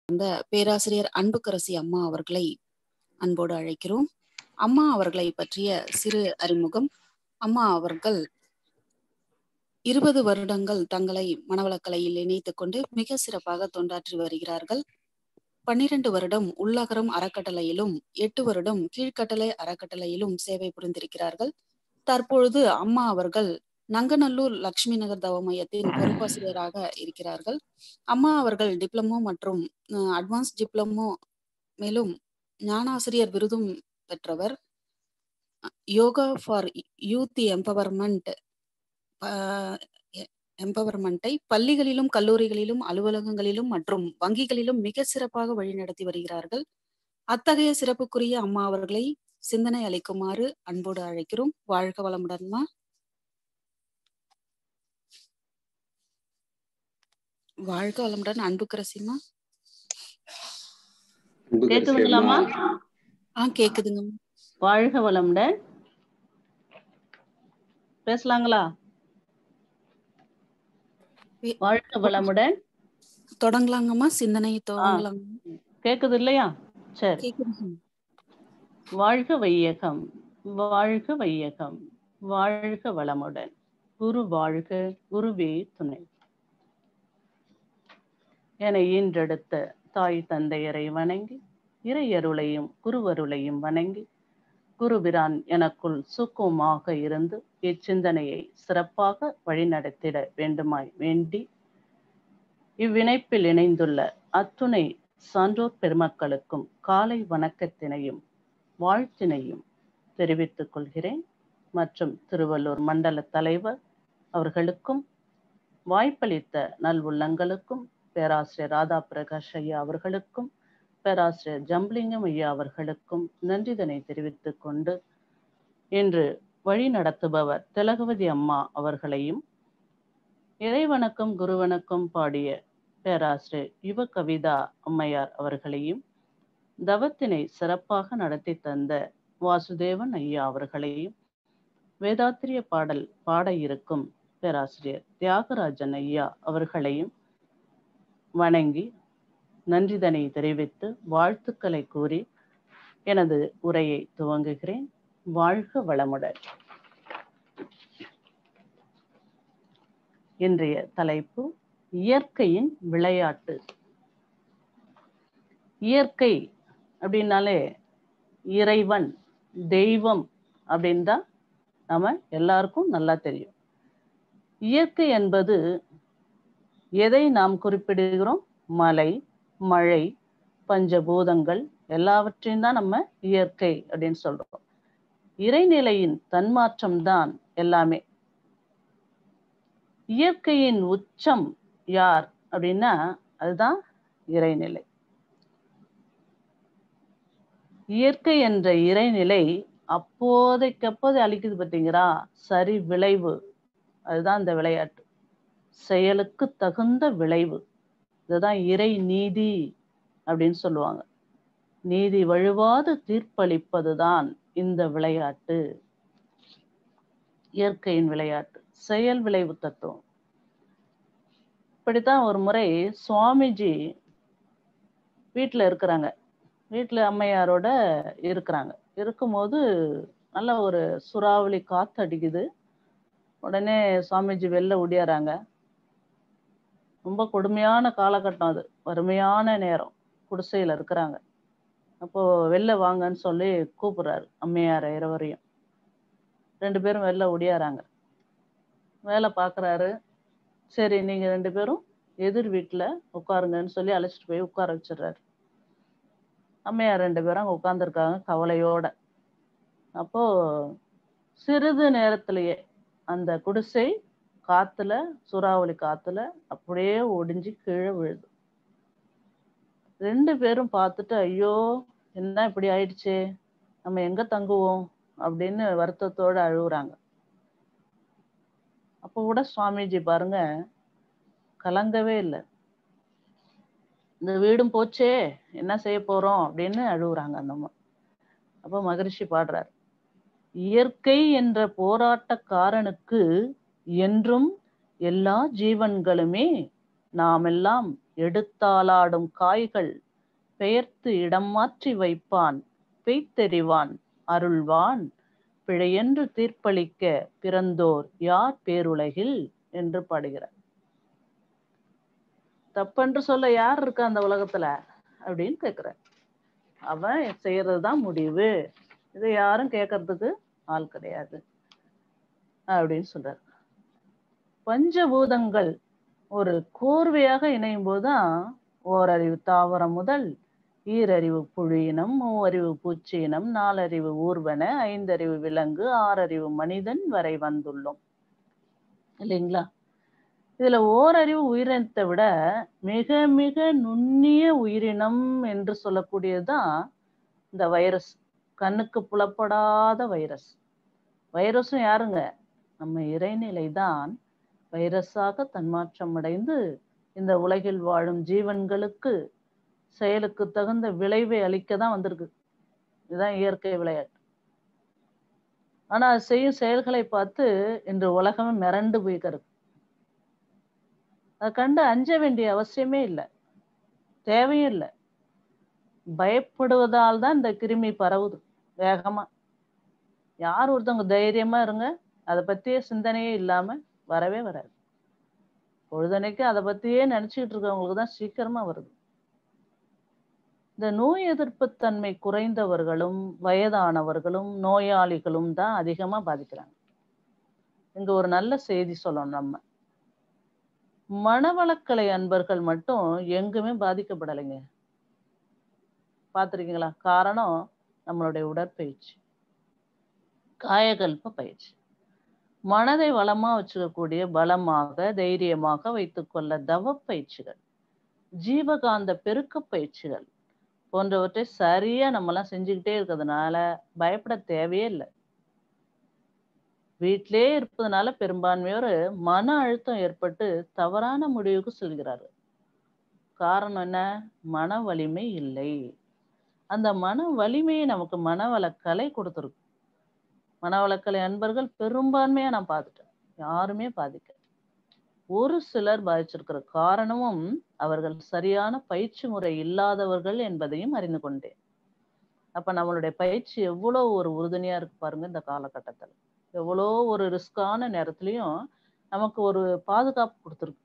சார்ந்த பேராசிரியர் அன்புக்கரசி அம்மா அவர்களை அன்போடு அழைக்கிறோம் அம்மா அவர்களை பற்றிய சிறு அறிமுகம் அம்மா அவர்கள் இருபது வருடங்கள் தங்களை மனவளக்கலையில் இணைத்துக் கொண்டு மிக சிறப்பாக தொண்டாற்றி வருகிறார்கள் பன்னிரண்டு வருடம் உள்ளகரம் அறக்கட்டளையிலும் எட்டு வருடம் கீழ்கட்டளை அறக்கட்டளையிலும் சேவை புரிந்திருக்கிறார்கள் தற்பொழுது அம்மா அவர்கள் நங்கநல்லூர் லட்சுமி நகர் தவ மையத்தின் பொறுப்பாசிரியராக இருக்கிறார்கள் அம்மா அவர்கள் டிப்ளமோ மற்றும் அட்வான்ஸ் டிப்ளமோ மேலும் ஞானாசிரியர் விருதும் பெற்றவர் யோகா ஃபார் யூத் எம்பவர்மெண்ட் எம்பவர்மெண்ட்டை பள்ளிகளிலும் கல்லூரிகளிலும் அலுவலகங்களிலும் மற்றும் வங்கிகளிலும் மிக சிறப்பாக வழிநடத்தி வருகிறார்கள் அத்தகைய சிறப்புக்குரிய அம்மா அவர்களை சிந்தனை அளிக்குமாறு அன்போடு அழைக்கிறோம் வாழ்க வளமுடன்மா வாழ்க வளமுடன் அன்புக்கரசிமா கேக்குதுங்களாமா ஆ கேக்குதுங்க வாழ்க வளமுடன் பேசலாங்களா வாழ்க வளமுடன் தொடங்கலாங்கம்மா சிந்தனை தொடங்கலாம் கேக்குது இல்லையா சரி கேக்குதுங்க வாழ்க வையகம் வாழ்க வையகம் வாழ்க வளமுடன் குரு வாழ்க குருவே துணை என ஈன்றெடுத்த தாய் தந்தையரை வணங்கி இறையருளையும் குருவருளையும் வணங்கி குருபிரான் எனக்குள் சுக்குமாக இருந்து இச்சிந்தனையை சிறப்பாக வழிநடத்திட வேண்டுமாய் வேண்டி இவ்விணைப்பில் இணைந்துள்ள அத்துணை சான்றோர் பெருமக்களுக்கும் காலை வணக்கத்தினையும் வாழ்த்தினையும் தெரிவித்துக் கொள்கிறேன் மற்றும் திருவள்ளூர் மண்டல தலைவர் அவர்களுக்கும் வாய்ப்பளித்த நல்வுள்ளங்களுக்கும் பேராசிரியர் ராதா பிரகாஷ் ஐயா அவர்களுக்கும் பேராசிரியர் ஜம்பிளிங்கம் ஐயா அவர்களுக்கும் நன்றிதனை தெரிவித்துக் கொண்டு இன்று வழி நடத்துபவர் திலகவதி அம்மா அவர்களையும் இறைவணக்கம் குருவணக்கம் பாடிய பேராசிரியர் யுவ கவிதா அம்மையார் அவர்களையும் தவத்தினை சிறப்பாக நடத்தி தந்த வாசுதேவன் ஐயா அவர்களையும் வேதாத்திரிய பாடல் பாட இருக்கும் பேராசிரியர் தியாகராஜன் ஐயா அவர்களையும் வணங்கி நன்றிதனை தெரிவித்து வாழ்த்துக்களை கூறி எனது உரையை துவங்குகிறேன் வாழ்க வளமுடன் இன்றைய தலைப்பு இயற்கையின் விளையாட்டு இயற்கை அப்படின்னாலே இறைவன் தெய்வம் அப்படின்னு தான் நம்ம எல்லாருக்கும் நல்லா தெரியும் இயற்கை என்பது எதை நாம் குறிப்பிடுகிறோம் மலை மழை பஞ்சபூதங்கள் எல்லாவற்றையும் தான் நம்ம இயற்கை அப்படின்னு சொல்றோம் இறைநிலையின் தன்மாற்றம் தான் எல்லாமே இயற்கையின் உச்சம் யார் அப்படின்னா அதுதான் இறைநிலை இயற்கை என்ற இறைநிலை அப்போதைக்கப்போது அழிக்குது பார்த்தீங்களா சரி விளைவு அதுதான் இந்த விளையாட்டு செயலுக்கு தகுந்த விளைவு இதுதான் இறை நீதி அப்படின்னு சொல்லுவாங்க நீதி வழுவாது தீர்ப்பளிப்பதுதான் இந்த விளையாட்டு இயற்கையின் விளையாட்டு செயல் விளைவு தத்துவம் இப்படித்தான் ஒரு முறை சுவாமிஜி வீட்டில் இருக்கிறாங்க வீட்டில் அம்மையாரோட இருக்கிறாங்க இருக்கும்போது நல்ல ஒரு சுறாவளி காத்து அடிக்குது உடனே சுவாமிஜி வெளில ஒடியாராங்க ரொம்ப கொடுமையான காலகட்டம் அது வறுமையான நேரம் குடிசையில் இருக்கிறாங்க அப்போ வெளில வாங்கன்னு சொல்லி கூப்பிடுறாரு அம்மையார இரவரையும் ரெண்டு பேரும் வெளில ஒடியாராங்க வேலை பார்க்குறாரு சரி நீங்க ரெண்டு பேரும் எதிர் வீட்டில் உட்காருங்கன்னு சொல்லி அழைச்சிட்டு போய் உட்கார வச்சிடுறாரு அம்மையார் ரெண்டு பேரும் அங்கே உட்காந்துருக்காங்க கவலையோட அப்போ சிறிது நேரத்திலேயே அந்த குடிசை காத்துல சூறாவளி காத்துல அப்படியே ஒடிஞ்சு கீழே விழுது ரெண்டு பேரும் பார்த்துட்டு ஐயோ என்ன இப்படி ஆயிடுச்சே நம்ம எங்க தங்குவோம் அப்படின்னு வருத்தத்தோட அழுகுறாங்க அப்போ கூட சுவாமிஜி பாருங்க கலங்கவே இல்லை இந்த வீடும் போச்சே என்ன செய்ய போறோம் அப்படின்னு அழுகுறாங்க அந்த அம்மா அப்போ மகரிஷி பாடுறார் இயற்கை என்ற போராட்டக்காரனுக்கு என்றும் எல்லா ஜீவன்களுமே நாமெல்லாம் எடுத்தாலாடும் காய்கள் பெயர்த்து இடம் மாற்றி வைப்பான் பெய்த்தெறிவான் அருள்வான் பிழையென்று தீர்ப்பளிக்க பிறந்தோர் யார் பேருலகில் என்று பாடுகிறார் தப்பென்று சொல்ல யார் இருக்கா அந்த உலகத்துல அப்படின்னு கேக்குறார் அவன் செய்யறதுதான் முடிவு இதை யாரும் கேட்கறதுக்கு ஆள் கிடையாது அப்படின்னு சொல்றார் பஞ்சபூதங்கள் ஒரு கோர்வையாக இணையும் போதுதான் ஓரறிவு தாவரம் முதல் ஈரறிவு புழியினம் மூவறிவு பூச்சியினம் நாலறிவு ஊர்வன ஐந்தறிவு விலங்கு ஆறறிவு மனிதன் வரை வந்துள்ளோம் இல்லைங்களா இதுல ஓரறிவு உயிரினத்தை விட மிக மிக நுண்ணிய உயிரினம் என்று சொல்லக்கூடியதுதான் இந்த வைரஸ் கண்ணுக்கு புலப்படாத வைரஸ் வைரஸும் யாருங்க நம்ம இறைநிலை தான் வைரஸாக தன்மாற்றம் அடைந்து இந்த உலகில் வாழும் ஜீவன்களுக்கு செயலுக்கு தகுந்த விளைவை அளிக்க தான் வந்திருக்கு இதுதான் இயற்கை விளையாட்டு ஆனா அது செய்யும் செயல்களை பார்த்து இன்று உலகமே மிரண்டு போய்க்கிறது அதை கண்டு அஞ்ச வேண்டிய அவசியமே இல்லை தேவையும் இல்லை பயப்படுவதால் தான் இந்த கிருமி பரவுது வேகமா யார் ஒருத்தவங்க தைரியமா இருங்க அதை பத்தியே சிந்தனையே இல்லாம வரவே வராது பொழுதனைக்கு அதை பத்தியே நினைச்சுக்கிட்டு இருக்கவங்களுக்கு தான் சீக்கிரமா வருது இந்த நோய் எதிர்ப்பு தன்மை குறைந்தவர்களும் வயதானவர்களும் நோயாளிகளும் தான் அதிகமா பாதிக்கிறாங்க இங்க ஒரு நல்ல செய்தி சொல்லணும் நம்ம மனவளக்கலை அன்பர்கள் மட்டும் எங்குமே பாதிக்கப்படலைங்க பார்த்துருக்கீங்களா காரணம் நம்மளுடைய உடற்பயிற்சி காயகல்ப பயிற்சி மனதை வளமா வச்சுக்கக்கூடிய பலமாக தைரியமாக வைத்துக்கொள்ள தவ பயிற்சிகள் ஜீவகாந்த பெருக்க பயிற்சிகள் போன்றவற்றை சரியா நம்மலாம் செஞ்சுக்கிட்டே இருக்கிறதுனால பயப்பட தேவையே இல்லை வீட்டிலே இருப்பதனால பெரும்பான்மையோர் மன அழுத்தம் ஏற்பட்டு தவறான முடிவுக்கு செல்கிறாரு காரணம் என்ன மன வலிமை இல்லை அந்த மன வலிமையை நமக்கு மனவளக்கலை கொடுத்துருக்கு மனவளக்கலை அன்பர்கள் பெரும்பான்மையா நான் பார்த்துட்டேன் யாருமே பாதிக்க ஒரு சிலர் பாதிச்சிருக்கிற காரணமும் அவர்கள் சரியான பயிற்சி முறை இல்லாதவர்கள் என்பதையும் அறிந்து கொண்டேன் அப்ப நம்மளுடைய பயிற்சி எவ்வளோ ஒரு உறுதுணையா இருக்கு பாருங்க இந்த காலகட்டத்தில் எவ்வளோ ஒரு ரிஸ்கான நேரத்துலையும் நமக்கு ஒரு பாதுகாப்பு கொடுத்துருக்கு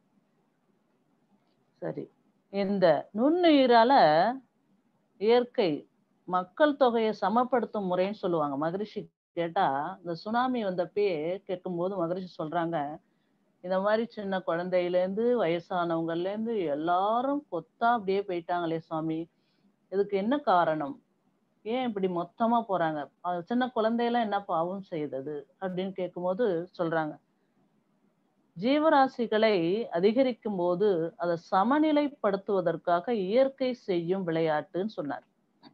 சரி இந்த நுண்ணுயிரால இயற்கை மக்கள் தொகையை சமப்படுத்தும் முறைன்னு சொல்லுவாங்க மகரிஷி கேட்டா இந்த சுனாமி வந்தப்பயே கேட்கும்போது மகரிஷி சொல்றாங்க இந்த மாதிரி சின்ன குழந்தையிலேருந்து வயசானவங்கலேருந்து எல்லாரும் கொத்தா அப்படியே போயிட்டாங்களே சுவாமி இதுக்கு என்ன காரணம் ஏன் இப்படி மொத்தமா போறாங்க அது சின்ன குழந்தையெல்லாம் என்ன பாவம் செய்தது அப்படின்னு கேட்கும்போது சொல்றாங்க ஜீவராசிகளை அதிகரிக்கும் போது அதை சமநிலைப்படுத்துவதற்காக இயற்கை செய்யும் விளையாட்டுன்னு சொன்னார்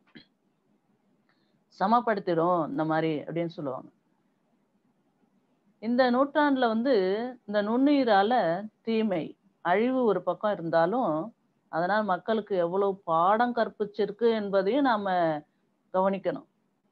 சமப்படுத்திடும் இந்த மாதிரி அப்படின்னு சொல்லுவாங்க இந்த நூற்றாண்டுல வந்து இந்த நுண்ணுயிரால தீமை அழிவு ஒரு பக்கம் இருந்தாலும் அதனால் மக்களுக்கு எவ்வளவு பாடம் கற்பிச்சிருக்கு என்பதையும் நாம கவனிக்கணும்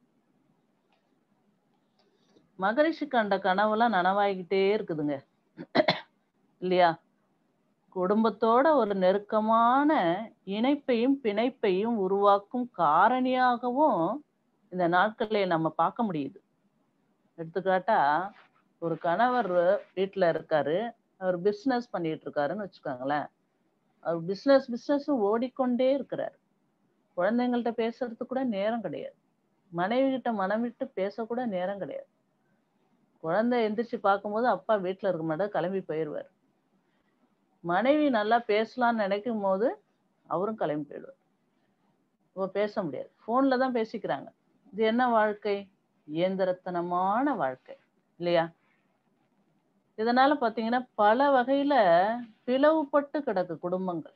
மகரிஷி கண்ட கனவுலாம் நனவாகிக்கிட்டே இருக்குதுங்க இல்லையா குடும்பத்தோட ஒரு நெருக்கமான இணைப்பையும் பிணைப்பையும் உருவாக்கும் காரணியாகவும் இந்த நாட்களை நம்ம பார்க்க முடியுது எடுத்துக்காட்டா ஒரு கணவர் வீட்டுல இருக்காரு அவர் பிஸ்னஸ் பண்ணிட்டு இருக்காருன்னு வச்சுக்கோங்களேன் அவர் பிஸ்னஸ் பிஸ்னஸ் ஓடிக்கொண்டே இருக்கிறார் குழந்தைங்கள்ட்ட பேசுறதுக்கு கூட நேரம் கிடையாது மனைவி கிட்ட மனம் விட்டு பேசக்கூட நேரம் கிடையாது குழந்தை எந்திரிச்சு பார்க்கும்போது அப்பா வீட்டுல இருக்க மாட்டார் கிளம்பி போயிடுவார் மனைவி நல்லா பேசலாம்னு நினைக்கும் போது அவரும் கிளம்பி போயிடுவார் இப்போ பேச முடியாது போன்ல தான் பேசிக்கிறாங்க இது என்ன வாழ்க்கை இயந்திரத்தனமான வாழ்க்கை இல்லையா இதனால பாத்தீங்கன்னா பல வகையில பிளவுபட்டு கிடக்கு குடும்பங்கள்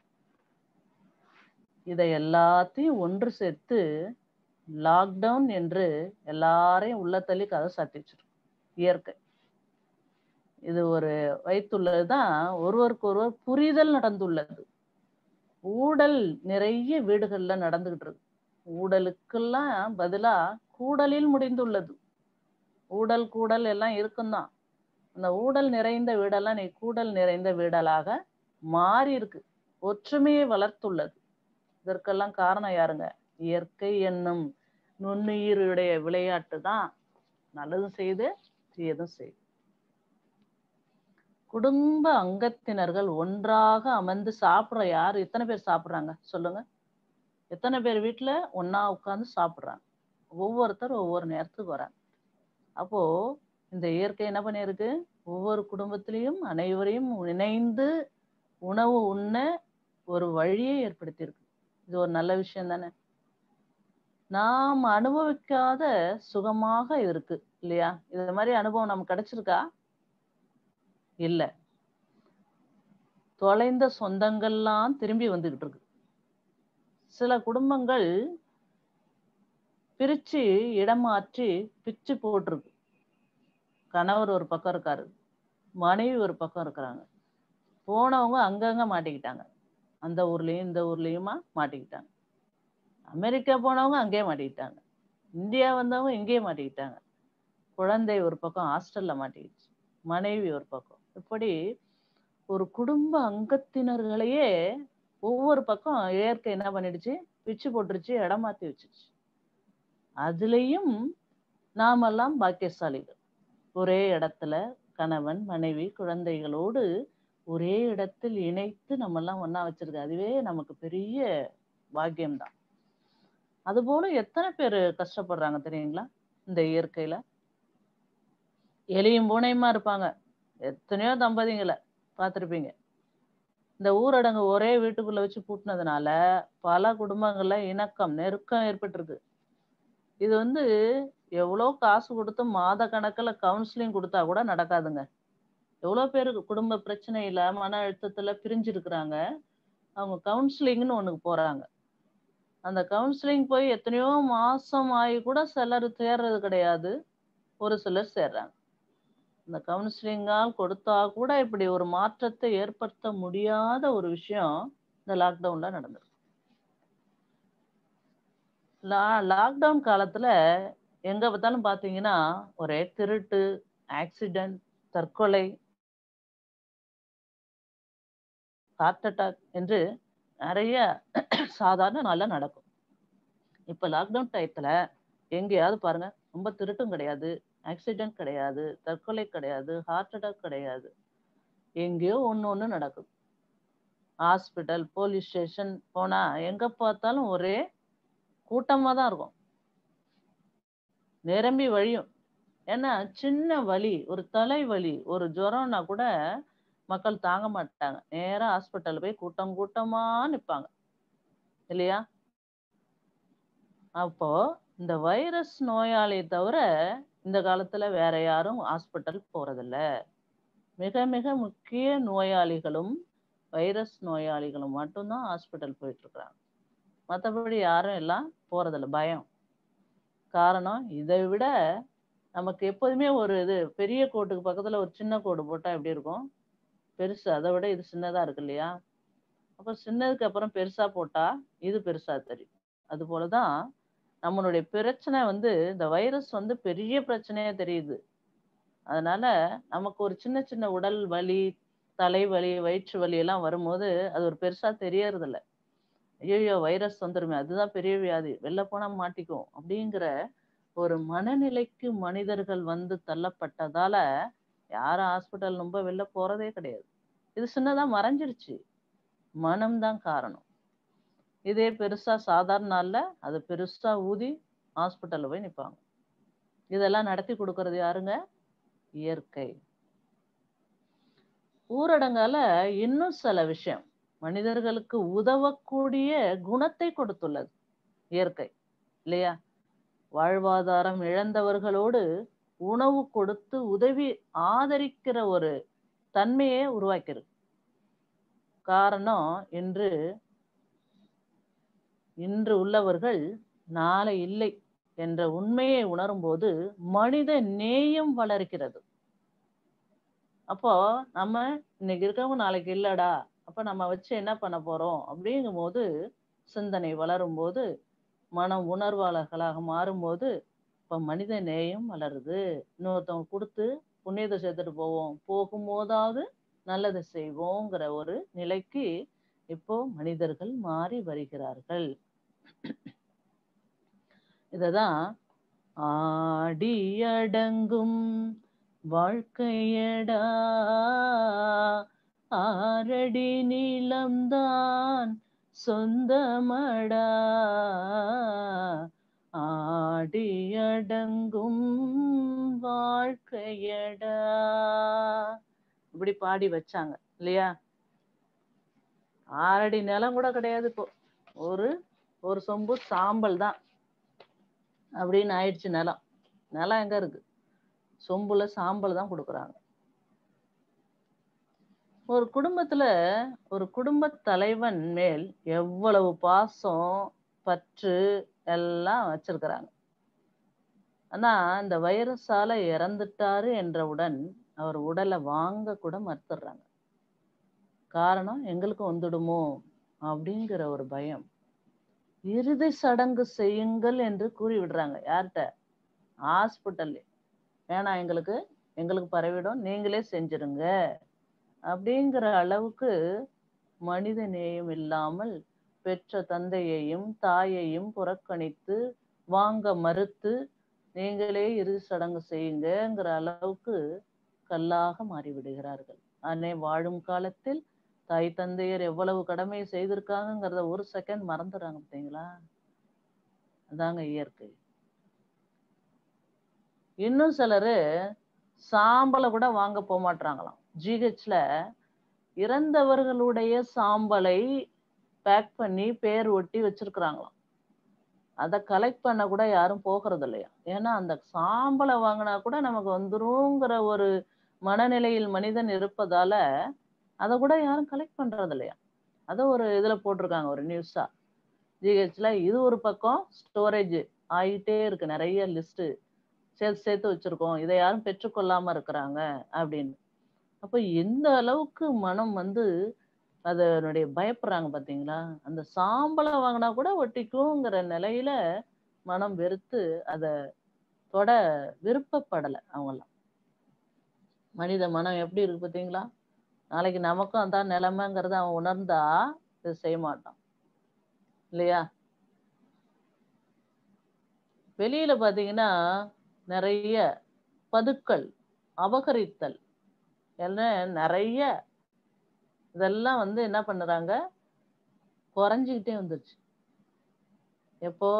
இதை எல்லாத்தையும் ஒன்று சேர்த்து லாக்டவுன் என்று எல்லாரையும் உள்ள தள்ளி கதை சாத்திச்சிடும் இயற்கை இது ஒரு வைத்துள்ளதுதான் ஒருவருக்கு ஒருவர் புரிதல் நடந்துள்ளது ஊடல் நிறைய வீடுகள்ல நடந்துகிட்டு இருக்கு ஊடலுக்கெல்லாம் பதிலா கூடலில் முடிந்துள்ளது ஊடல் கூடல் எல்லாம் இருக்கும்தான் அந்த ஊடல் நிறைந்த வீடெல்லாம் நீ கூடல் நிறைந்த வீடலாக மாறி இருக்கு ஒற்றுமையை வளர்த்துள்ளது இதற்கெல்லாம் காரணம் யாருங்க இயற்கை என்னும் நுண்ணுயிருடைய விளையாட்டு தான் நல்லதும் செய்து தீயதும் செய்து குடும்ப அங்கத்தினர்கள் ஒன்றாக அமர்ந்து சாப்பிடுற யார் எத்தனை பேர் சாப்பிடுறாங்க சொல்லுங்க எத்தனை பேர் வீட்டுல ஒண்ணா உட்கார்ந்து சாப்பிடுறாங்க ஒவ்வொருத்தர் ஒவ்வொரு நேரத்துக்கு வராங்க அப்போ இந்த இயற்கை என்ன பண்ணியிருக்கு ஒவ்வொரு குடும்பத்திலையும் அனைவரையும் இணைந்து உணவு உண்ண ஒரு வழியை ஏற்படுத்தியிருக்கு இது ஒரு நல்ல விஷயம் தானே நாம் அனுபவிக்காத சுகமாக இருக்கு இல்லையா இது மாதிரி அனுபவம் நமக்கு கிடைச்சிருக்கா இல்ல தொலைந்த சொந்தங்கள்லாம் திரும்பி வந்துகிட்டு இருக்கு சில குடும்பங்கள் பிரிச்சு இடம் மாற்றி பிச்சு போட்டிருக்கு கணவர் ஒரு பக்கம் இருக்காரு மனைவி ஒரு பக்கம் இருக்கிறாங்க போனவங்க அங்கங்க மாட்டிக்கிட்டாங்க அந்த ஊர்லயும் இந்த ஊர்லயுமா மாட்டிக்கிட்டாங்க அமெரிக்கா போனவங்க அங்கேயே மாட்டிக்கிட்டாங்க இந்தியா வந்தவங்க இங்கேயே மாட்டிக்கிட்டாங்க குழந்தை ஒரு பக்கம் ஹாஸ்டல்ல மாட்டிக்கிச்சு மனைவி ஒரு பக்கம் இப்படி ஒரு குடும்ப அங்கத்தினர்களையே ஒவ்வொரு பக்கம் இயற்கை என்ன பண்ணிடுச்சு பிச்சு போட்டுருச்சு இடம் மாத்தி வச்சிருச்சு அதுலயும் நாமெல்லாம் பாக்கியசாலிகள் ஒரே இடத்துல கணவன் மனைவி குழந்தைகளோடு ஒரே இடத்தில் இணைத்து நம்ம எல்லாம் ஒண்ணா வச்சிருக்கு அதுவே நமக்கு பெரிய பாக்கியம்தான் அதுபோல எத்தனை பேர் கஷ்டப்படுறாங்க தெரியுங்களா இந்த இயற்கையில எலியும் பூனையுமா இருப்பாங்க எத்தனையோ தம்பதிங்களை பார்த்துருப்பீங்க இந்த ஊரடங்கு ஒரே வீட்டுக்குள்ள வச்சு பூட்டினதுனால பல குடும்பங்கள்ல இணக்கம் நெருக்கம் ஏற்பட்டிருக்கு இது வந்து எவ்வளோ காசு கொடுத்து மாத கணக்குல கவுன்சிலிங் கொடுத்தா கூட நடக்காதுங்க எவ்வளோ பேருக்கு குடும்ப பிரச்சனையில மன அழுத்தத்துல பிரிஞ்சிருக்கிறாங்க அவங்க கவுன்சிலிங்னு ஒண்ணுக்கு போறாங்க அந்த கவுன்சிலிங் போய் எத்தனையோ மாசம் ஆகி கூட சிலர் சேர்றது கிடையாது ஒரு சிலர் சேர்றாங்க இந்த கவுன்சிலிங்கால் கொடுத்தா கூட இப்படி ஒரு மாற்றத்தை ஏற்படுத்த முடியாத ஒரு விஷயம் இந்த லாக்டவுன்ல நடந்திருக்கு லா லாக்டவுன் காலத்துல எங்க பார்த்தாலும் பாத்தீங்கன்னா ஒரே திருட்டு ஆக்சிடென்ட் தற்கொலை ஹார்ட் அட்டாக் என்று நிறைய சாதாரண நாள்ல நடக்கும் இப்ப லாக்டவுன் டயத்துல எங்கேயாவது பாருங்க ரொம்ப திருட்டும் கிடையாது ஆக்சிடென்ட் கிடையாது தற்கொலை கிடையாது ஹார்ட் அட்டாக் கிடையாது எங்கேயோ ஒன்று ஒன்று நடக்குது ஹாஸ்பிட்டல் போலீஸ் ஸ்டேஷன் போனா எங்க பார்த்தாலும் ஒரே கூட்டமா தான் இருக்கும் நிரம்பி வழியும் ஏன்னா சின்ன வலி ஒரு தலைவலி ஒரு ஜுரம்னா கூட மக்கள் தாங்க மாட்டாங்க நேரா ஹாஸ்பிட்டல் போய் கூட்டம் கூட்டமா நிப்பாங்க இல்லையா அப்போ இந்த வைரஸ் நோயாளியை தவிர இந்த காலத்துல வேற யாரும் ஹாஸ்பிட்டல் போறதில்ல மிக மிக முக்கிய நோயாளிகளும் வைரஸ் நோயாளிகளும் மட்டும்தான் ஹாஸ்பிட்டல் போயிட்டு இருக்கிறாங்க மற்றபடி யாரும் எல்லாம் போறதில்ல பயம் காரணம் இதை விட நமக்கு எப்போதுமே ஒரு இது பெரிய கோட்டுக்கு பக்கத்துல ஒரு சின்ன கோடு போட்டா எப்படி இருக்கும் பெருசு அதை விட இது சின்னதா இருக்கு இல்லையா அப்ப சின்னதுக்கு அப்புறம் பெருசா போட்டா இது பெருசா தெரியும் அது போலதான் நம்மளுடைய பிரச்சனை வந்து இந்த வைரஸ் வந்து பெரிய பிரச்சனையா தெரியுது அதனால நமக்கு ஒரு சின்ன சின்ன உடல் வலி தலைவலி வயிற்று வலி எல்லாம் வரும்போது அது ஒரு பெருசா தெரியறது இல்ல ஐயோ வைரஸ் வந்துருமே அதுதான் பெரிய வியாதி வெளில போனா மாட்டிக்கும் அப்படிங்கிற ஒரு மனநிலைக்கு மனிதர்கள் வந்து தள்ளப்பட்டதால யாரும் ஹாஸ்பிட்டல் ரொம்ப வெளில போறதே கிடையாது இது சின்னதா மறைஞ்சிருச்சு மனம்தான் காரணம் இதே பெருசா சாதாரண நாள்ல அது பெருசா ஊதி ஹாஸ்பிட்டல்ல போய் நிப்பாங்க இதெல்லாம் நடத்தி கொடுக்கறது யாருங்க இயற்கை ஊரடங்கால இன்னும் சில விஷயம் மனிதர்களுக்கு உதவக்கூடிய குணத்தை கொடுத்துள்ளது இயற்கை இல்லையா வாழ்வாதாரம் இழந்தவர்களோடு உணவு கொடுத்து உதவி ஆதரிக்கிற ஒரு தன்மையே உருவாக்கிறது காரணம் இன்று இன்று உள்ளவர்கள் நாளை இல்லை என்ற உண்மையை உணரும்போது மனித நேயம் வளர்க்கிறது அப்போ நம்ம இன்னைக்கு இருக்கவங்க நாளைக்கு இல்லடா அப்ப நம்ம வச்சு என்ன பண்ண போறோம் அப்படிங்கும் போது சிந்தனை வளரும் போது மனம் உணர்வாளர்களாக மாறும்போது இப்ப மனித நேயம் வளருது இன்னொருத்தவங்க கொடுத்து புண்ணியத்தை சேர்த்துட்டு போவோம் போகும்போதாவது நல்லதை செய்வோங்கிற ஒரு நிலைக்கு இப்போ மனிதர்கள் மாறி வருகிறார்கள் இததான் ஆடியடங்கும் வாழ்க்கையடா ஆரடி நீளம்தான் சொந்தமடா ஆடியடங்கும் வாழ்க்கையடா இப்படி பாடி வச்சாங்க இல்லையா ஆறடி நிலம் கூட கிடையாது இப்போ ஒரு ஒரு சொம்பு சாம்பல் தான் அப்படின்னு ஆயிடுச்சு நிலம் நிலம் எங்க இருக்கு சொம்புல சாம்பல் தான் கொடுக்குறாங்க ஒரு குடும்பத்துல ஒரு குடும்ப தலைவன் மேல் எவ்வளவு பாசம் பற்று எல்லாம் வச்சிருக்கிறாங்க ஆனா இந்த வைரஸால இறந்துட்டாரு என்றவுடன் அவர் உடலை வாங்க கூட மறுத்துடுறாங்க காரணம் எங்களுக்கு வந்துடுமோ அப்படிங்கிற ஒரு பயம் இறுதி சடங்கு செய்யுங்கள் என்று கூறி விடுறாங்க யார்கிட்ட ஹாஸ்பிட்டல்ல வேணாம் எங்களுக்கு எங்களுக்கு பரவிடும் நீங்களே செஞ்சிருங்க அப்படிங்கிற அளவுக்கு மனித நேயம் இல்லாமல் பெற்ற தந்தையையும் தாயையும் புறக்கணித்து வாங்க மறுத்து நீங்களே இறுதி சடங்கு செய்யுங்கங்கிற அளவுக்கு கல்லாக மாறிவிடுகிறார்கள் அன்னை வாழும் காலத்தில் தாய் தந்தையர் எவ்வளவு கடமையை செய்திருக்காங்கிறத ஒரு செகண்ட் மறந்துடுறாங்க பார்த்தீங்களா அதாங்க இயற்கை இன்னும் சிலரு சாம்பலை கூட வாங்க போக மாட்டாங்களாம் ஜிஹெச்ல இறந்தவர்களுடைய சாம்பலை பேக் பண்ணி பேர் ஒட்டி வச்சிருக்கிறாங்களாம் அதை கலெக்ட் பண்ண கூட யாரும் போகிறது இல்லையா ஏன்னா அந்த சாம்பலை வாங்கினா கூட நமக்கு வந்துருங்கிற ஒரு மனநிலையில் மனிதன் இருப்பதால அதை கூட யாரும் கலெக்ட் பண்றது இல்லையா அதை ஒரு இதுல போட்டிருக்காங்க ஒரு நியூஸா ஜிஹெச்ல இது ஒரு பக்கம் ஸ்டோரேஜ் ஆகிட்டே இருக்கு நிறைய லிஸ்ட் சேர்த்து சேர்த்து வச்சிருக்கோம் இதை யாரும் பெற்றுக்கொள்ளாம இருக்கிறாங்க அப்படின்னு அப்ப எந்த அளவுக்கு மனம் வந்து அதனுடைய பயப்படுறாங்க பாத்தீங்களா அந்த சாம்பலை வாங்கினா கூட ஒட்டிக்குங்கிற நிலையில மனம் வெறுத்து அதை தொட விருப்பப்படலை அவங்கெல்லாம் மனித மனம் எப்படி இருக்கு பாத்தீங்களா நாளைக்கு நமக்கும் அதான் நிலைமைங்கிறத அவன் உணர்ந்தா இது செய்ய மாட்டான் இல்லையா வெளியில பாத்தீங்கன்னா நிறைய பதுக்கள் அபகரித்தல் எல்லாம் நிறைய இதெல்லாம் வந்து என்ன பண்ணுறாங்க குறைஞ்சிக்கிட்டே வந்துருச்சு எப்போ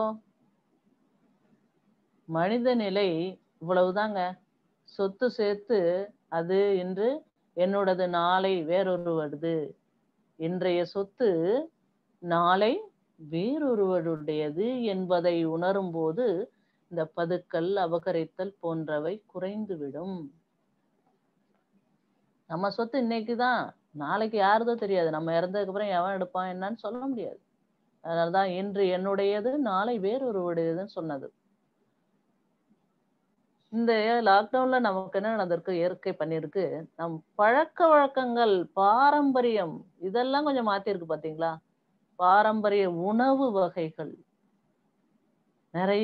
மனித நிலை இவ்வளவுதாங்க சொத்து சேர்த்து அது இன்று என்னோடது நாளை வேறொருவருது இன்றைய சொத்து நாளை வேறொருவருடையது என்பதை உணரும் போது இந்த பதுக்கல் அபகரித்தல் போன்றவை குறைந்துவிடும் நம்ம சொத்து இன்னைக்கு தான் நாளைக்கு யாருதோ தெரியாது நம்ம இறந்ததுக்கு அப்புறம் எவன் எடுப்பான் என்னன்னு சொல்ல முடியாது அதனாலதான் இன்று என்னுடையது நாளை வேறொருவருடையதுன்னு சொன்னது இந்த லாக்டவுன்ல நமக்கு என்ன நடந்திருக்கு இயற்கை பண்ணிருக்கு நம் பழக்க வழக்கங்கள் பாரம்பரியம் இதெல்லாம் கொஞ்சம் மாத்திருக்கு பாத்தீங்களா பாரம்பரிய உணவு வகைகள் நிறைய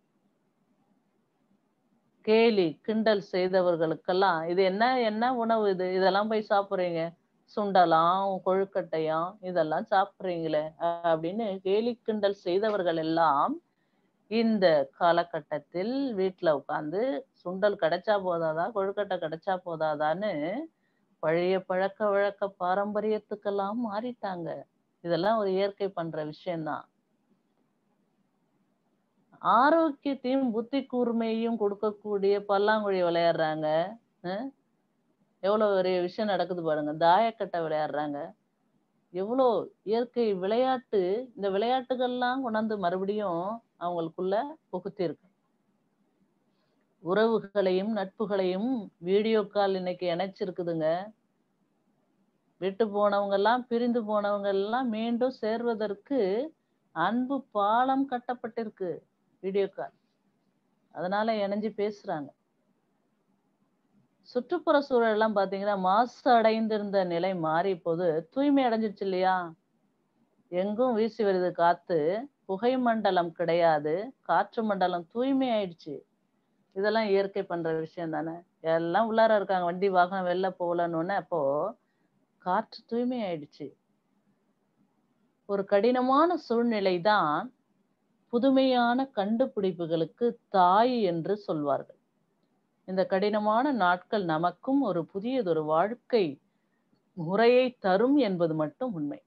கேலி கிண்டல் செய்தவர்களுக்கெல்லாம் இது என்ன என்ன உணவு இது இதெல்லாம் போய் சாப்பிடுறீங்க சுண்டலாம் கொழுக்கட்டையாம் இதெல்லாம் சாப்பிடுறீங்களே அப்படின்னு கேலி கிண்டல் செய்தவர்கள் எல்லாம் இந்த காலகட்டத்தில் வீட்டுல உட்காந்து சுண்டல் கிடைச்சா போதாதா கொழுக்கட்டை கிடைச்சா போதாதான்னு பழைய பழக்க வழக்க பாரம்பரியத்துக்கெல்லாம் மாறிட்டாங்க இதெல்லாம் ஒரு இயற்கை பண்ற விஷயம்தான் ஆரோக்கியத்தையும் புத்தி கூர்மையும் கொடுக்கக்கூடிய பல்லாங்குழி விளையாடுறாங்க எவ்வளவு பெரிய விஷயம் நடக்குது பாருங்க தாயக்கட்டை விளையாடுறாங்க எவ்வளோ இயற்கை விளையாட்டு இந்த விளையாட்டுகள்லாம் கொண்டாந்து மறுபடியும் அவங்களுக்குள்ள புகுத்தி இருக்கு உறவுகளையும் நட்புகளையும் வீடியோ கால் இன்னைக்கு இணைச்சிருக்குதுங்க விட்டு போனவங்க எல்லாம் பிரிந்து போனவங்க எல்லாம் மீண்டும் சேர்வதற்கு அன்பு பாலம் கட்டப்பட்டிருக்கு வீடியோ கால் அதனால இணைஞ்சு பேசுறாங்க சுற்றுப்புற சூழல் எல்லாம் பாத்தீங்கன்னா மாசு அடைந்திருந்த நிலை மாறி போது தூய்மை அடைஞ்சிருச்சு இல்லையா எங்கும் வீசி வருது காத்து புகை மண்டலம் கிடையாது காற்று மண்டலம் தூய்மை ஆயிடுச்சு இதெல்லாம் இயற்கை பண்ற விஷயம் தானே எல்லாம் உள்ளார இருக்காங்க வண்டி வாகனம் வெளில போகலன்னு அப்போ காற்று தூய்மை ஆயிடுச்சு ஒரு கடினமான சூழ்நிலை தான் புதுமையான கண்டுபிடிப்புகளுக்கு தாய் என்று சொல்வார்கள் இந்த கடினமான நாட்கள் நமக்கும் ஒரு புதியதொரு வாழ்க்கை முறையை தரும் என்பது மட்டும் உண்மை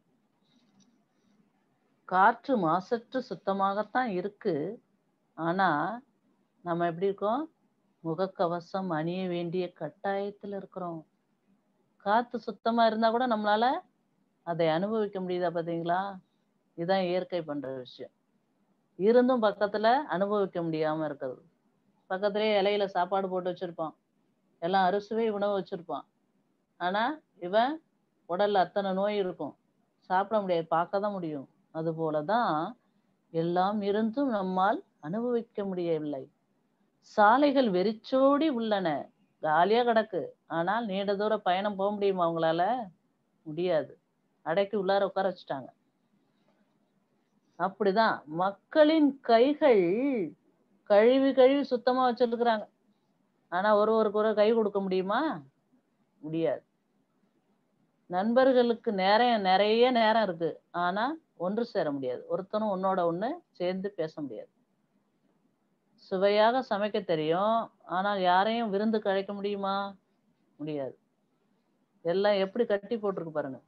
காற்று மாசற்று சுத்தமாகத்தான் இருக்கு ஆனா நம்ம எப்படி இருக்கோம் முகக்கவசம் அணிய வேண்டிய கட்டாயத்துல இருக்கிறோம் காத்து சுத்தமா இருந்தா கூட நம்மளால அதை அனுபவிக்க முடியுதா பாத்தீங்களா இதுதான் இயற்கை பண்ற விஷயம் இருந்தும் பக்கத்துல அனுபவிக்க முடியாம இருக்கிறது பக்கத்துலயே இலையில சாப்பாடு போட்டு வச்சிருப்பான் எல்லாம் அறுசுவை உணவு வச்சிருப்பான் ஆனா இவன் உடல்ல அத்தனை நோய் இருக்கும் சாப்பிட முடியாது பார்க்க தான் முடியும் அது போலதான் எல்லாம் இருந்தும் நம்மால் அனுபவிக்க முடியவில்லை சாலைகள் வெறிச்சோடி உள்ளன காலியா கிடக்கு ஆனால் நீண்ட தூர பயணம் போக முடியுமா அவங்களால முடியாது அடைக்கி உள்ளார உட்கார வச்சுட்டாங்க அப்படிதான் மக்களின் கைகள் கழுவி கழுவி சுத்தமா வச்சிருக்கிறாங்க ஆனா ஒருவருக்கு ஒரு கை கொடுக்க முடியுமா முடியாது நண்பர்களுக்கு நேரம் நிறைய நேரம் இருக்கு ஆனா ஒன்று சேர முடியாது ஒருத்தனும் உன்னோட ஒண்ணு சேர்ந்து பேச முடியாது சுவையாக சமைக்க தெரியும் ஆனால் யாரையும் விருந்துக்கு அழைக்க முடியுமா முடியாது எல்லாம் எப்படி கட்டி போட்டிருக்கு பாருங்க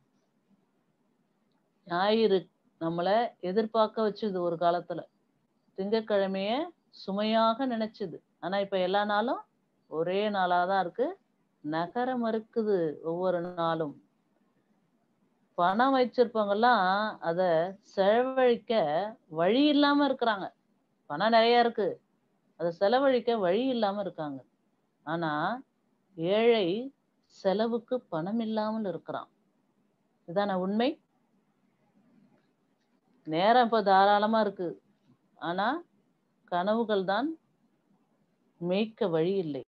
ஞாயிறு நம்மளை எதிர்பார்க்க வச்சுது ஒரு காலத்துல திங்கட்கிழமைய சுமையாக நினைச்சுது ஆனா இப்ப எல்லா நாளும் ஒரே நாளாதான் இருக்கு நகர மறுக்குது ஒவ்வொரு நாளும் பணம் வச்சிருப்பவங்கெல்லாம் அத செலவழிக்க வழி இல்லாம இருக்கிறாங்க பணம் நிறைய இருக்கு அதை செலவழிக்க வழி இல்லாம இருக்காங்க ஆனா ஏழை செலவுக்கு பணம் இல்லாமல் இருக்கிறான் இதான உண்மை நேரம் இப்ப தாராளமா இருக்கு ஆனா கனவுகள் தான் மேய்க்க வழி இல்லை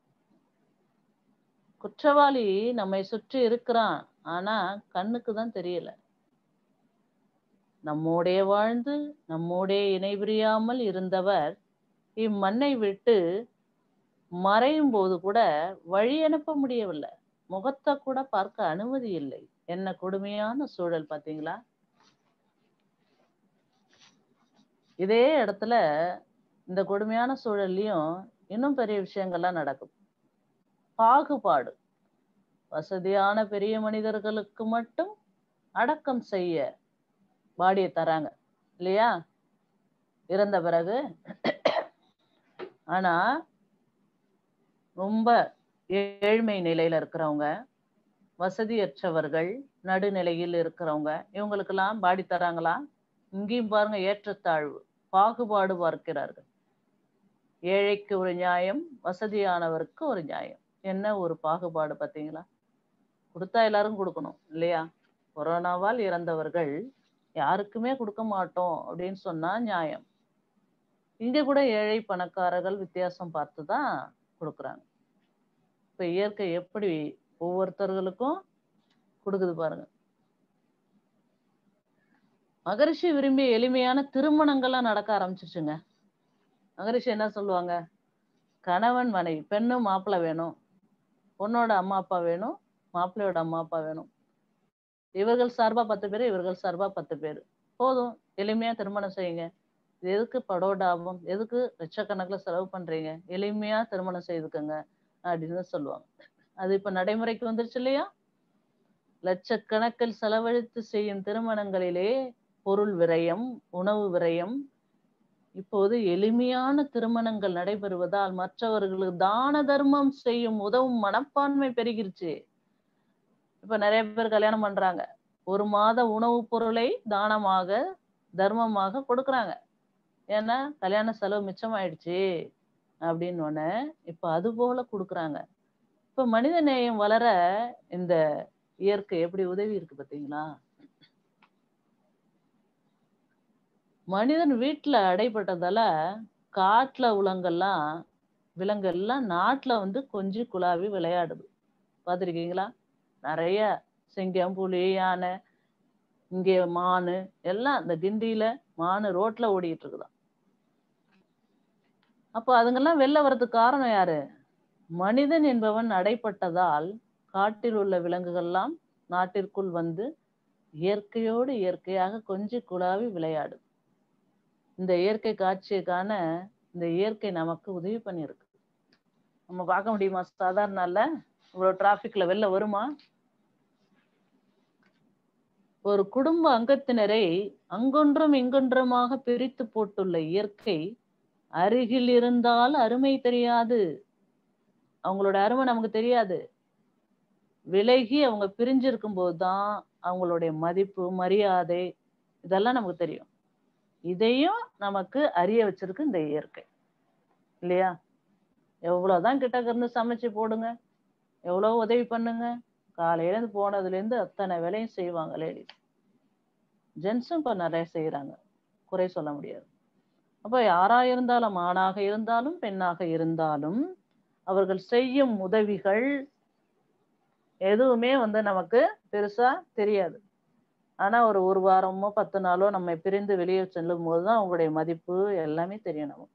குற்றவாளி நம்மை சுற்றி இருக்கிறான் ஆனா கண்ணுக்கு தான் தெரியல நம்மோடே வாழ்ந்து நம்மோடே இணைபிரியாமல் இருந்தவர் இம்மண்ணை விட்டு மறையும் போது கூட வழி அனுப்ப முடியவில்லை முகத்தை கூட பார்க்க அனுமதி இல்லை என்ன கொடுமையான சூழல் பாத்தீங்களா இதே இடத்துல இந்த கொடுமையான சூழல்லையும் இன்னும் பெரிய விஷயங்கள்லாம் நடக்கும் பாகுபாடு வசதியான பெரிய மனிதர்களுக்கு மட்டும் அடக்கம் செய்ய பாடியை தராங்க இல்லையா இறந்த பிறகு ஆனா ரொம்ப ஏழ்மை நிலையில இருக்கிறவங்க வசதியற்றவர்கள் நடுநிலையில் இருக்கிறவங்க இவங்களுக்கெல்லாம் பாடி தராங்களா இங்கேயும் பாருங்க ஏற்றத்தாழ்வு பாகுபாடு பார்க்கிறார்கள் ஏழைக்கு ஒரு நியாயம் வசதியானவருக்கு ஒரு நியாயம் என்ன ஒரு பாகுபாடு பார்த்தீங்களா கொடுத்தா எல்லாரும் கொடுக்கணும் இல்லையா கொரோனாவால் இறந்தவர்கள் யாருக்குமே கொடுக்க மாட்டோம் அப்படின்னு சொன்னா நியாயம் இங்க கூட ஏழை பணக்காரர்கள் வித்தியாசம் பார்த்து தான் கொடுக்குறாங்க இப்ப இயற்கை எப்படி ஒவ்வொருத்தர்களுக்கும் கொடுக்குது பாருங்க மகரிஷி விரும்பிய எளிமையான திருமணங்கள்லாம் நடக்க ஆரம்பிச்சிச்சுங்க மகரிஷி என்ன சொல்லுவாங்க கணவன் மனைவி பெண்ணும் மாப்பிள்ளை வேணும் பொண்ணோட அம்மா அப்பா வேணும் மாப்பிள்ளையோட அம்மா அப்பா வேணும் இவர்கள் சார்பா பத்து பேர் இவர்கள் சார்பா பத்து பேர் போதும் எளிமையா திருமணம் செய்யுங்க இது எதுக்கு படோடாபம் எதுக்கு லட்சக்கணக்கில் செலவு பண்றீங்க எளிமையா திருமணம் செய்துக்கங்க அப்படின்னு சொல்லுவாங்க அது இப்ப நடைமுறைக்கு வந்துருச்சு இல்லையா லட்சக்கணக்கில் செலவழித்து செய்யும் திருமணங்களிலே பொருள் விரயம் உணவு விரயம் இப்போது எளிமையான திருமணங்கள் நடைபெறுவதால் மற்றவர்களுக்கு தான தர்மம் செய்யும் உதவும் மனப்பான்மை பெருகிருச்சு இப்ப நிறைய பேர் கல்யாணம் பண்றாங்க ஒரு மாத உணவுப் பொருளை தானமாக தர்மமாக கொடுக்குறாங்க ஏன்னா கல்யாண செலவு மிச்சமாயிடுச்சு அப்படின்னு ஒண்ணு இப்ப அது போல கொடுக்குறாங்க இப்ப மனித நேயம் வளர இந்த இயற்கை எப்படி உதவி இருக்கு பாத்தீங்களா மனிதன் வீட்டுல அடைபட்டதால காட்டுல உலங்கெல்லாம் விலங்கெல்லாம் நாட்டுல வந்து கொஞ்சி குழாவி விளையாடுது பார்த்துருக்கீங்களா நிறைய சிங்கம் புலி யானை இங்கே மானு எல்லாம் இந்த கிண்டியில மானு ரோட்ல ஓடிட்டு இருக்குதாம் அப்போ அதுங்கெல்லாம் வெளில வர்றதுக்கு காரணம் யாரு மனிதன் என்பவன் அடைப்பட்டதால் காட்டில் உள்ள விலங்குகள்லாம் நாட்டிற்குள் வந்து இயற்கையோடு இயற்கையாக கொஞ்சி குழாவி விளையாடு இந்த இயற்கை காட்சியை காண இந்த இயற்கை நமக்கு உதவி பண்ணியிருக்கு நம்ம பார்க்க முடியுமா சாதாரண நாள்ல இவ்வளவு டிராபிக்ல வெளில வருமா ஒரு குடும்ப அங்கத்தினரை அங்கொன்றும் இங்கொன்றுமாக பிரித்து போட்டுள்ள இயற்கை அருகில் இருந்தால் அருமை தெரியாது அவங்களோட அருமை நமக்கு தெரியாது விலகி அவங்க பிரிஞ்சிருக்கும் போதுதான் அவங்களுடைய மதிப்பு மரியாதை இதெல்லாம் நமக்கு தெரியும் இதையும் நமக்கு அறிய வச்சிருக்கு இந்த இயற்கை இல்லையா எவ்வளவுதான் கிட்டக்க இருந்து சமைச்சு போடுங்க எவ்வளவு உதவி பண்ணுங்க காலையில இருந்து போனதுல இருந்து அத்தனை வேலையும் செய்வாங்க லேடிஸ் ஜென்ஸும் இப்ப நிறைய செய்யறாங்க குறை சொல்ல முடியாது அப்ப யாரா இருந்தாலும் ஆணாக இருந்தாலும் பெண்ணாக இருந்தாலும் அவர்கள் செய்யும் உதவிகள் எதுவுமே வந்து நமக்கு பெருசா தெரியாது ஆனா ஒரு ஒரு வாரமோ பத்து நாளோ நம்ம பிரிந்து வெளியே செல்லும் போதுதான் அவங்களுடைய மதிப்பு எல்லாமே தெரியும் நமக்கு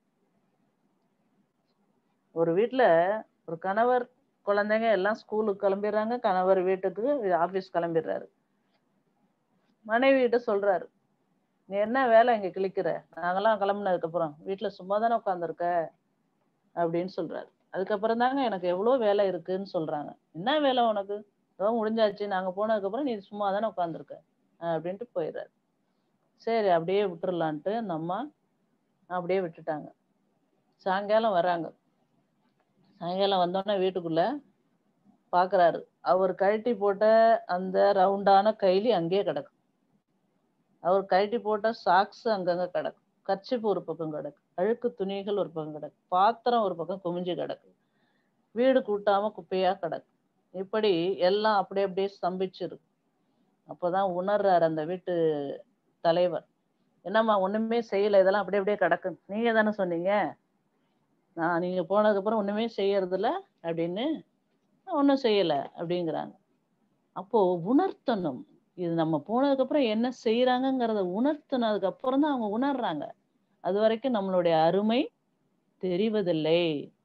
ஒரு வீட்டுல ஒரு கணவர் குழந்தைங்க எல்லாம் ஸ்கூலுக்கு கிளம்பிடுறாங்க கணவர் வீட்டுக்கு ஆபீஸ் கிளம்பிடுறாரு மனைவி கிட்ட சொல்றாரு நீ என்ன வேலை இங்க கிழிக்கிற நாங்கெல்லாம் கிளம்புனதுக்கு அப்புறம் வீட்டுல சும்மா தானே உட்காந்துருக்க அப்படின்னு சொல்றாரு அதுக்கப்புறம் தாங்க எனக்கு எவ்வளவு வேலை இருக்குன்னு சொல்றாங்க என்ன வேலை உனக்கு ஏதோ முடிஞ்சாச்சு நாங்க போனதுக்கு அப்புறம் நீ சும்மா தானே உட்காந்துருக்க அப்படின்ட்டு போயிடுறாரு சரி அப்படியே விட்டுறலான்ட்டு அந்த அம்மா அப்படியே விட்டுட்டாங்க சாயங்காலம் வராங்க சாயங்காலம் வந்தோடனே வீட்டுக்குள்ள பாக்குறாரு அவர் கழட்டி போட்ட அந்த ரவுண்டான கைலி அங்கேயே கிடக்கும் அவர் கழட்டி போட்ட சாக்ஸ் அங்கங்க கிடக்கும் கர்ச்சிப்பு ஒரு பக்கம் கிடக்கு அழுக்கு துணிகள் ஒரு பக்கம் கிடக்கு பாத்திரம் ஒரு பக்கம் குமிஞ்சு கிடக்கு வீடு கூட்டாம குப்பையா கிடக்கு இப்படி எல்லாம் அப்படியே அப்படியே ஸ்தம்பிச்சிருக்கு அப்போதான் உணர்றாரு அந்த வீட்டு தலைவர் என்னம்மா ஒண்ணுமே செய்யல இதெல்லாம் அப்படியே அப்படியே கிடக்கு நீங்க தானே சொன்னீங்க நான் நீங்க போனதுக்கு அப்புறம் ஒண்ணுமே செய்யறது இல்ல அப்படின்னு ஒன்றும் செய்யல அப்படிங்கிறாங்க அப்போ உணர்த்தணும் இது நம்ம போனதுக்கு அப்புறம் என்ன செய்யறாங்கிறத உணர்த்தினதுக்கு அப்புறம் தான் அவங்க உணர்றாங்க அது வரைக்கும் நம்மளுடைய அருமை தெரிவதில்லை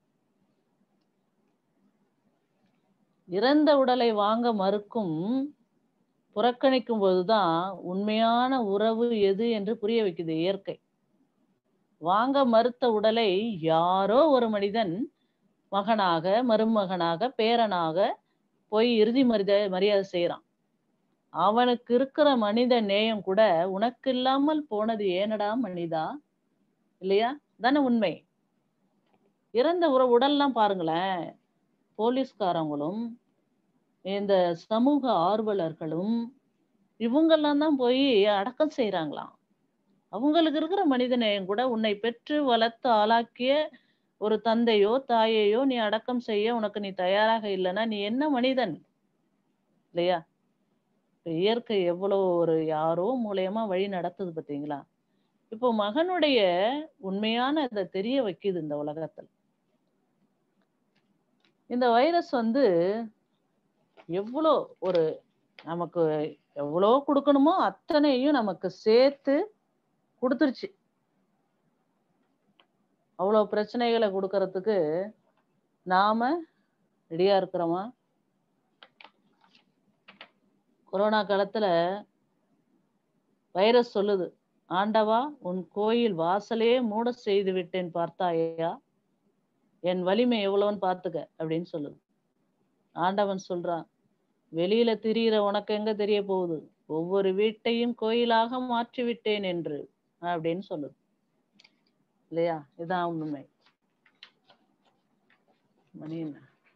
இறந்த உடலை வாங்க மறுக்கும் புறக்கணிக்கும் போதுதான் உண்மையான உறவு எது என்று புரிய வைக்குது இயற்கை வாங்க மறுத்த உடலை யாரோ ஒரு மனிதன் மகனாக மருமகனாக பேரனாக போய் இறுதி மரியாதை மரியாதை செய்யறான் அவனுக்கு இருக்கிற மனித நேயம் கூட உனக்கு இல்லாமல் போனது ஏனடா மனிதா இல்லையா தானே உண்மை இறந்த உற உடல்லாம் பாருங்களேன் போலீஸ்காரங்களும் இந்த சமூக ஆர்வலர்களும் இவங்கெல்லாம் தான் போய் அடக்கம் செய்யறாங்களாம் அவங்களுக்கு இருக்கிற மனித நேயம் கூட உன்னை பெற்று வளர்த்து ஆளாக்கிய ஒரு தந்தையோ தாயையோ நீ அடக்கம் செய்ய உனக்கு நீ தயாராக இல்லைன்னா நீ என்ன மனிதன் இல்லையா இயற்கை எவ்வளவு ஒரு யாரோ மூலியமா வழி நடத்துது பாத்தீங்களா இப்போ மகனுடைய உண்மையான இதை தெரிய வைக்குது இந்த உலகத்துல இந்த வைரஸ் வந்து எவ்வளோ ஒரு நமக்கு எவ்வளோ கொடுக்கணுமோ அத்தனையும் நமக்கு சேர்த்து கொடுத்துருச்சு அவ்வளோ பிரச்சனைகளை கொடுக்கறதுக்கு நாம ரெடியா இருக்கிறோமா கொரோனா காலத்துல வைரஸ் சொல்லுது ஆண்டவா உன் கோயில் வாசலே மூட செய்து விட்டேன் பார்த்தாயா என் வலிமை எவ்வளவுன்னு பார்த்துக்க அப்படின்னு சொல்லுது ஆண்டவன் சொல்றான் வெளியில திரியிற உனக்கு எங்க தெரிய போகுது ஒவ்வொரு வீட்டையும் கோயிலாக மாற்றி விட்டேன் என்று அப்படின்னு சொல்லுது இல்லையா இதான் உண்மை மணியன்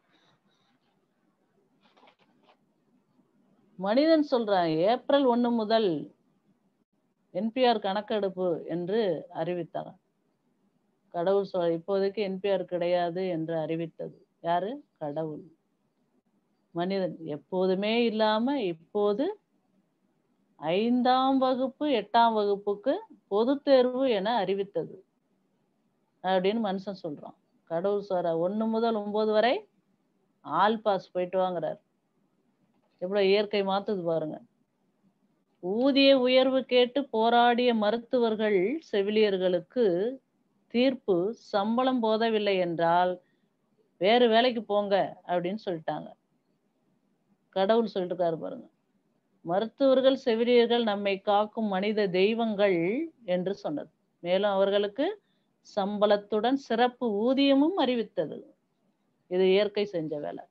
மனிதன் சொல்றான் ஏப்ரல் ஒண்ணு முதல் என்பிஆர் கணக்கெடுப்பு என்று அறிவித்தாராம் கடவுள் சொல் இப்போதைக்கு என்பிஆர் கிடையாது என்று அறிவித்தது யாரு கடவுள் மனிதன் எப்போதுமே இல்லாம இப்போது ஐந்தாம் வகுப்பு எட்டாம் வகுப்புக்கு பொது தேர்வு என அறிவித்தது அப்படின்னு மனுஷன் சொல்றான் கடவுள் சொல்ற ஒண்ணு முதல் ஒன்பது வரை ஆல் பாஸ் போயிட்டு வாங்குறார் எவ்வளவு இயற்கை மாத்துது பாருங்க ஊதிய உயர்வு கேட்டு போராடிய மருத்துவர்கள் செவிலியர்களுக்கு தீர்ப்பு சம்பளம் போதவில்லை என்றால் வேறு வேலைக்கு போங்க அப்படின்னு சொல்லிட்டாங்க கடவுள் சொல்லிட்டு இருக்காரு பாருங்க மருத்துவர்கள் செவிலியர்கள் நம்மை காக்கும் மனித தெய்வங்கள் என்று சொன்னது மேலும் அவர்களுக்கு சம்பளத்துடன் சிறப்பு ஊதியமும் அறிவித்தது இது இயற்கை செஞ்ச வேலை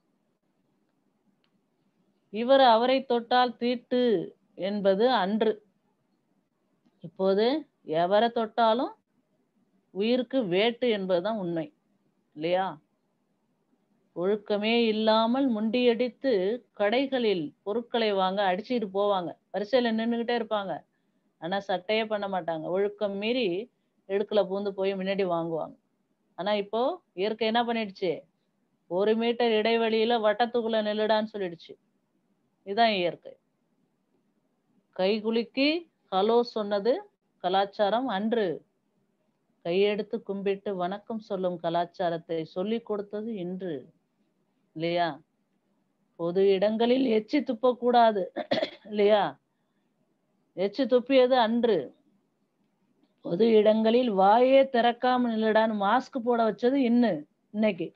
இவர் அவரை தொட்டால் தீட்டு என்பது அன்று இப்போது எவரை தொட்டாலும் உயிருக்கு வேட்டு என்பதுதான் உண்மை இல்லையா ஒழுக்கமே இல்லாமல் முண்டியடித்து கடைகளில் பொருட்களை வாங்க அடிச்சுட்டு போவாங்க வரிசையில நின்றுகிட்டே இருப்பாங்க ஆனா சட்டையே பண்ண மாட்டாங்க ஒழுக்கம் மீறி இடுக்குல பூந்து போய் முன்னாடி வாங்குவாங்க ஆனா இப்போ இயற்கை என்ன பண்ணிடுச்சு ஒரு மீட்டர் இடைவெளியில வட்டத்துக்குள்ள நில்லுடான்னு சொல்லிடுச்சு இதுதான் இயற்கை கைகுலுக்கி ஹலோ சொன்னது கலாச்சாரம் அன்று கையெடுத்து கும்பிட்டு வணக்கம் சொல்லும் கலாச்சாரத்தை சொல்லி கொடுத்தது இன்று இல்லையா பொது இடங்களில் எச்சி துப்ப கூடாது இல்லையா எச்சி துப்பியது அன்று பொது இடங்களில் வாயே திறக்காம நில்லடான்னு மாஸ்க் போட வச்சது இன்னு இன்னைக்கு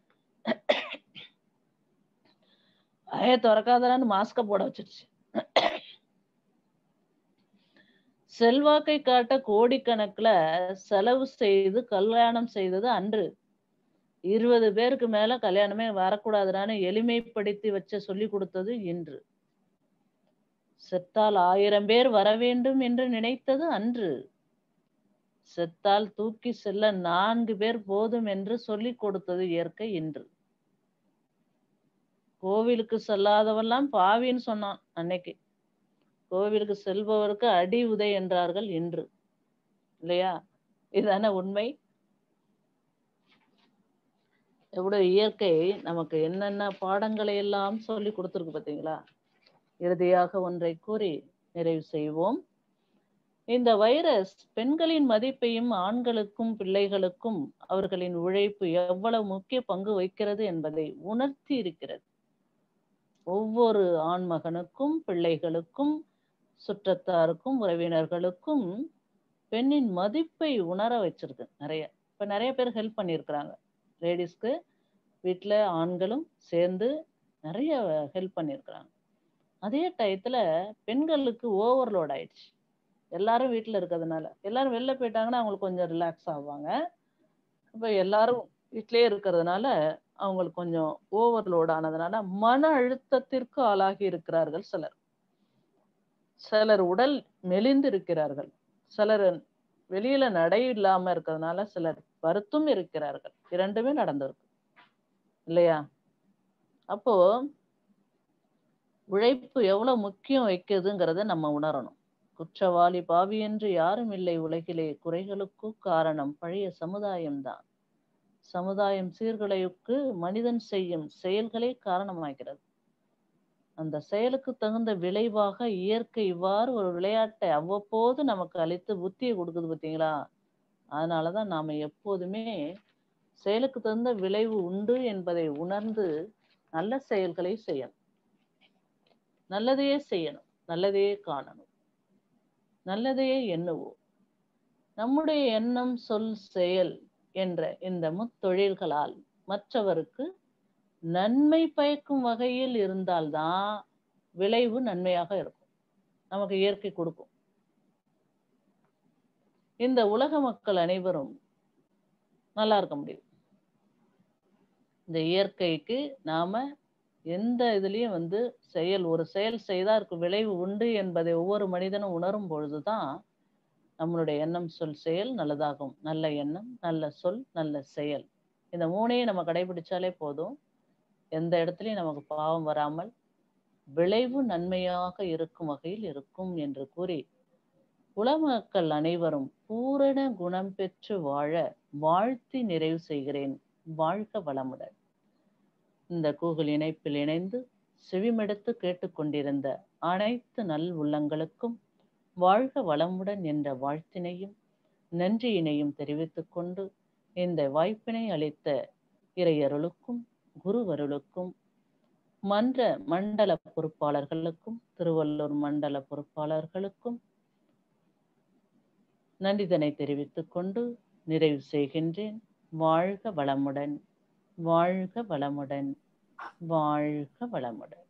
வாயை திறக்காதடான்னு மாஸ்க போட வச்சிருச்சு செல்வாக்கை காட்ட கோடிக்கணக்குல செலவு செய்து கல்யாணம் செய்தது அன்று இருபது பேருக்கு மேல கல்யாணமே வரக்கூடாதுன்னு எளிமைப்படுத்தி வச்ச சொல்லி கொடுத்தது இன்று செத்தால் ஆயிரம் பேர் வர வேண்டும் என்று நினைத்தது அன்று செத்தால் தூக்கி செல்ல நான்கு பேர் போதும் என்று சொல்லி கொடுத்தது இயற்கை இன்று கோவிலுக்கு செல்லாதவெல்லாம் பாவின்னு சொன்னான் அன்னைக்கு கோவிலுக்கு செல்பவருக்கு அடி உதை என்றார்கள் இன்று இல்லையா இதான உண்மை எவ்வளவு இயற்கை நமக்கு என்னென்ன பாடங்களை எல்லாம் சொல்லி கொடுத்துருக்கு பார்த்தீங்களா இறுதியாக ஒன்றை கூறி நிறைவு செய்வோம் இந்த வைரஸ் பெண்களின் மதிப்பையும் ஆண்களுக்கும் பிள்ளைகளுக்கும் அவர்களின் உழைப்பு எவ்வளவு முக்கிய பங்கு வகிக்கிறது என்பதை உணர்த்தி இருக்கிறது ஒவ்வொரு ஆண்மகனுக்கும் பிள்ளைகளுக்கும் சுற்றத்தாருக்கும் உறவினர்களுக்கும் பெண்ணின் மதிப்பை உணர வச்சிருக்கு நிறைய இப்ப நிறைய பேர் ஹெல்ப் பண்ணியிருக்கிறாங்க லேடிஸ்க்கு வீட்டில் ஆண்களும் சேர்ந்து நிறைய ஹெல்ப் பண்ணியிருக்கிறாங்க அதே டயத்துல பெண்களுக்கு ஓவர்லோட் ஆயிடுச்சு எல்லாரும் வீட்டில் இருக்கிறதுனால எல்லாரும் வெளில போயிட்டாங்கன்னா அவங்களுக்கு கொஞ்சம் ரிலாக்ஸ் ஆவாங்க இப்போ எல்லாரும் வீட்டிலே இருக்கிறதுனால அவங்களுக்கு கொஞ்சம் ஓவர்லோட் ஆனதுனால மன அழுத்தத்திற்கு ஆளாகி இருக்கிறார்கள் சிலர் சிலர் உடல் மெலிந்து இருக்கிறார்கள் சிலர் வெளியில நடை இல்லாம இருக்கிறதுனால சிலர் வருத்தும் இருக்கிறார்கள் இரண்டுமே நடந்திருக்கு இல்லையா அப்போ உழைப்பு எவ்வளவு முக்கியம் வைக்குதுங்கிறத நம்ம உணரணும் குற்றவாளி பாவி என்று யாரும் இல்லை உலகிலே குறைகளுக்கு காரணம் பழைய சமுதாயம்தான் சமுதாயம் சீர்குலைவுக்கு மனிதன் செய்யும் செயல்களே காரணமாகிறது அந்த செயலுக்கு தகுந்த விளைவாக இயற்கை இவ்வாறு ஒரு விளையாட்டை அவ்வப்போது நமக்கு அளித்து புத்தியை கொடுக்குது பார்த்தீங்களா அதனாலதான் நாம எப்போதுமே செயலுக்கு தகுந்த விளைவு உண்டு என்பதை உணர்ந்து நல்ல செயல்களை செய்யணும் நல்லதையே செய்யணும் நல்லதையே காணணும் நல்லதையே எண்ணுவோம் நம்முடைய எண்ணம் சொல் செயல் என்ற இந்த முத்தொழில்களால் மற்றவருக்கு நன்மை பயக்கும் வகையில் இருந்தால்தான் விளைவு நன்மையாக இருக்கும் நமக்கு இயற்கை கொடுக்கும் இந்த உலக மக்கள் அனைவரும் நல்லா இருக்க முடியும் இந்த இயற்கைக்கு நாம எந்த இதுலயும் வந்து செயல் ஒரு செயல் செய்தா அதுக்கு விளைவு உண்டு என்பதை ஒவ்வொரு மனிதனும் உணரும் பொழுதுதான் நம்மளுடைய எண்ணம் சொல் செயல் நல்லதாகும் நல்ல எண்ணம் நல்ல சொல் நல்ல செயல் இந்த மூணையும் நம்ம கடைபிடிச்சாலே போதும் எந்த இடத்துலையும் நமக்கு பாவம் வராமல் விளைவு நன்மையாக இருக்கும் வகையில் இருக்கும் என்று கூறி உலமக்கள் அனைவரும் பூரண குணம் பெற்று வாழ வாழ்த்தி நிறைவு செய்கிறேன் வாழ்க வளமுடன் இந்த கூகுள் இணைப்பில் இணைந்து செவிமெடுத்து கேட்டுக்கொண்டிருந்த அனைத்து நல் உள்ளங்களுக்கும் வாழ்க வளமுடன் என்ற வாழ்த்தினையும் நன்றியினையும் தெரிவித்துக் கொண்டு இந்த வாய்ப்பினை அளித்த இறையருளுக்கும் குருவருளுக்கும் மன்ற மண்டல பொறுப்பாளர்களுக்கும் திருவள்ளூர் மண்டல பொறுப்பாளர்களுக்கும் நன்றிதனை தெரிவித்துக் கொண்டு நிறைவு செய்கின்றேன் வாழ்க வளமுடன் வாழ்க வளமுடன் வாழ்க வளமுடன்